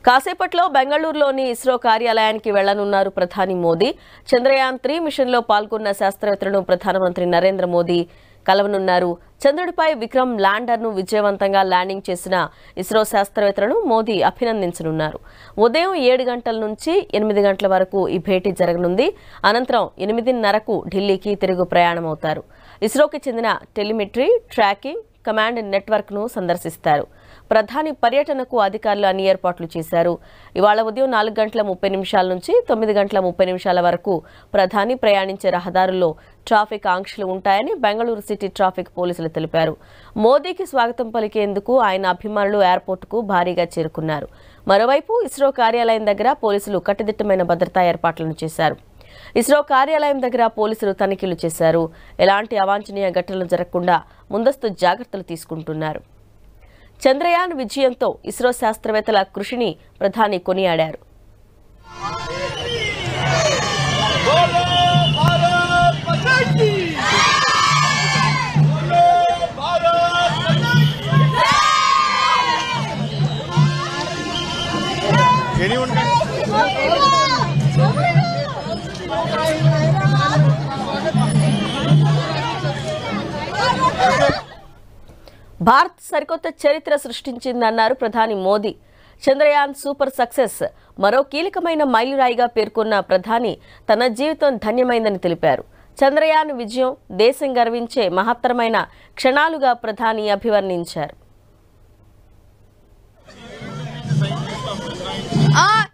కాసేపట్లో బెంగళూరులోని ఇస్రో కార్యాలయానికి వెళ్లనున్నారు ప్రధాని మోదీ చంద్రయాన్ త్రీ మిషన్లో పాల్గొన్న శాస్త్రవేత్తలను ప్రధానమంత్రి నరేంద్ర మోదీ కలవనున్నారు చంద్రుడిపై విక్రమ్ ల్యాండర్ను విజయవంతంగా ల్యాండింగ్ చేసిన ఇస్రో శాస్త్రవేత్తలను మోదీ అభినందించనున్నారు ఉదయం ఏడు గంటల నుంచి ఎనిమిది గంటల వరకు ఈ భేటీ జరగనుంది అనంతరం ఎనిమిదిన్నరకు ఢిల్లీకి తిరుగు ప్రయాణమవుతారు ఇస్రోకి చెందిన టెలిమెట్రీ ట్రాకింగ్ కమాండ్ నెట్వర్క్ను సందర్శిస్తారు ప్రధాని పర్యటనకు అధికారులు అన్ని ఏర్పాట్లు చేశారు ఇవాళ ఉదయం నాలుగు గంటల ముప్పై నిమిషాల నుంచి తొమ్మిది గంటల ముప్పై నిమిషాల వరకు ప్రధాని ప్రయాణించే రహదారుల్లో ట్రాఫిక్ ఆంక్షలు ఉంటాయని బెంగళూరు సిటీ ట్రాఫిక్ పోలీసులు తెలిపారు మోదీకి స్వాగతం పలికేందుకు ఆయన అభిమానులు ఎయిర్పోర్టుకు భారీగా చేరుకున్నారు మరోవైపు ఇస్రో కార్యాలయం దగ్గర పోలీసులు కట్టుదిట్టమైన భద్రతా ఏర్పాట్లను చేశారు ఇస్రో కార్యాలయం దగ్గర పోలీసులు తనిఖీలు చేశారు ఎలాంటి అవాంఛనీయ ఘటనలు జరగకుండా ముందస్తు జాగ్రత్తలు తీసుకుంటున్నారు చంద్రయాన్ విజయంతో ఇస్రో శాస్త్రవేత్తల కృషిని ప్రధాని కొనియాడారు बोलो भारत माता की बोलो भारत माता की एनीवन భారత్ సరికొత్త చరిత్ర సృష్టించిందన్నారు ప్రధాని మోదీ చంద్రయాన్ సూపర్ సక్సెస్ మరో కీలకమైన మైలురాయిగా పేర్కొన్న ప్రధాని తన జీవితం ధన్యమైందని తెలిపారు చంద్రయాన్ విజయం దేశం గర్వించే మహత్తరమైన క్షణాలుగా ప్రధాని అభివర్ణించారు आ,